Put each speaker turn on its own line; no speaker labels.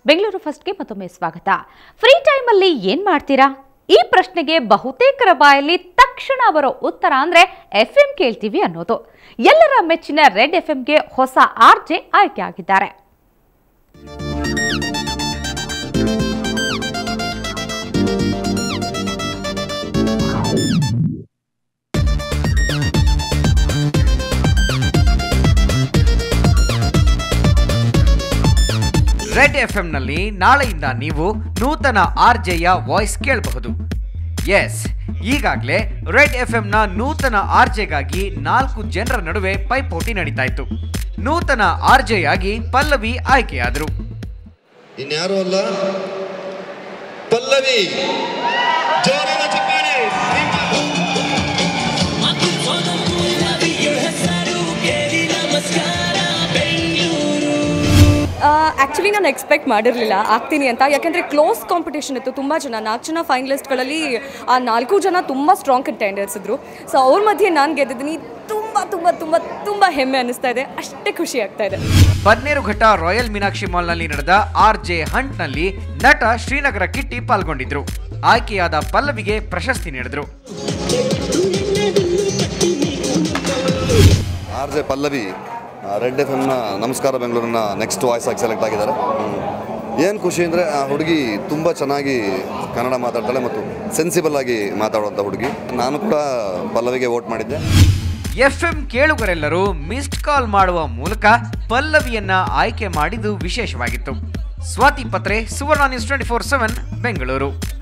ಬೆಂಗಳೂರು ಫಸ್ಟ್ಗೆ ಮತ್ತೊಮ್ಮೆ ಸ್ವಾಗತ ಫ್ರೀ ಟೈಮಲ್ಲಿ ಏನ್ ಮಾಡ್ತೀರಾ ಈ ಪ್ರಶ್ನೆಗೆ ಬಹುತೇಕರ ಬಾಯಲ್ಲಿ ತಕ್ಷಣ ಬರೋ ಉತ್ತರ ಅಂದ್ರೆ ಎಫ್ ಎಂ ಕೇಳ್ತೀವಿ ಅನ್ನೋದು ಎಲ್ಲರ ಮೆಚ್ಚಿನ ರೆಡ್ ಎಫ್ ಎಂಗೆ ಹೊಸ ಆರ್ಜೆ ಆಯ್ಕೆ ಆಗಿದ್ದಾರೆ
ರೆಡ್ ಎಫ್ ನಲ್ಲಿ ನಾಳೆಯಿಂದ ನೀವು ನೂತನ ಆರ್ ಜೆಯ ವಾಯ್ಸ್ ಕೇಳಬಹುದು ಎಸ್ ಈಗಾಗಲೇ ರೆಡ್ ಎಫ್ ನ ನೂತನ ಆರ್ ಜೆಗಾಗಿ ನಾಲ್ಕು ಜನರ ನಡುವೆ ಪೈಪೋಟಿ ನಡೀತಾ ಇತ್ತು ನೂತನ ಆರ್ ಜೆಯಾಗಿ ಪಲ್ಲವಿ ಆಯ್ಕೆಯಾದರು
ಇನ್ಯಾರು ಅಲ್ಲ ಪಲ್ಲವಿ ಜೋರಾದ ಚಪ್ಪಾಳೆ
ಆ್ಯಕ್ಚುಲಿ ನಾನು ಎಕ್ಸ್ಪೆಕ್ಟ್ ಮಾಡಿರಲಿಲ್ಲ ಆಗ್ತೀನಿ ಅಂತ ಯಾಕೆಂದರೆ ಕ್ಲೋಸ್ ಕಾಂಪಿಟೇಷನ್ ಇತ್ತು ತುಂಬ ಜನ ನಾಲ್ಕು ಜನ ಫೈನಲಿಸ್ಟ್ಗಳಲ್ಲಿ ಆ ನಾಲ್ಕು ಜನ ತುಂಬ ಸ್ಟ್ರಾಂಗ್ ಕಂಟೆಂಡರ್ಸ್ ಇದ್ದರು ಸೊ ಅವ್ರ ಮಧ್ಯೆ ನಾನು ಗೆದ್ದಿದ್ದೀನಿ ತುಂಬ ತುಂಬ ತುಂಬ ತುಂಬ ಹೆಮ್ಮೆ ಅನ್ನಿಸ್ತಾ ಇದೆ ಅಷ್ಟೇ ಖುಷಿ ಆಗ್ತಾ ಇದೆ
ಬನ್ನೇರುಘಟ್ಟ ರಾಯಲ್ ಮೀನಾಕ್ಷಿ ಮಾಲ್ನಲ್ಲಿ ನಡೆದ ಆರ್ ಜೆ ಹಂಟ್ನಲ್ಲಿ ನಟ ಶ್ರೀನಗರ ಕಿಟ್ಟಿ ಪಾಲ್ಗೊಂಡಿದ್ರು ಆಯ್ಕೆಯಾದ ಪಲ್ಲವಿಗೆ ಪ್ರಶಸ್ತಿ ನೀಡಿದ್ರು
R J Pallavi Red F ಎಮ್ನ ನಮಸ್ಕಾರ ಬೆಂಗಳೂರಿನ ನೆಕ್ಸ್ಟ್ ವಾಯ್ಸ್ ಆಗಿ ಸೆಲೆಕ್ಟ್ ಆಗಿದ್ದಾರೆ ಏನು ಖುಷಿ ಅಂದರೆ ಆ ಹುಡುಗಿ ತುಂಬ ಚೆನ್ನಾಗಿ ಕನ್ನಡ ಮಾತಾಡ್ತಾಳೆ ಮತ್ತು ಸೆನ್ಸಿಬಲ್ ಆಗಿ ಮಾತಾಡುವಂಥ ಹುಡುಗಿ ನಾನು ಕೂಡ ಪಲ್ಲವಿಗೆ ವೋಟ್ ಮಾಡಿದ್ದೆ
ಎಫ್ ಎಂ ಕೇಳುಗರೆಲ್ಲರೂ ಮಿಸ್ಡ್ ಕಾಲ್ ಮಾಡುವ ಮೂಲಕ ಪಲ್ಲವಿಯನ್ನ ಆಯ್ಕೆ ಮಾಡಿದ್ದು ವಿಶೇಷವಾಗಿತ್ತು Swathi Patre Suvarna news twenty four seven Bengaluru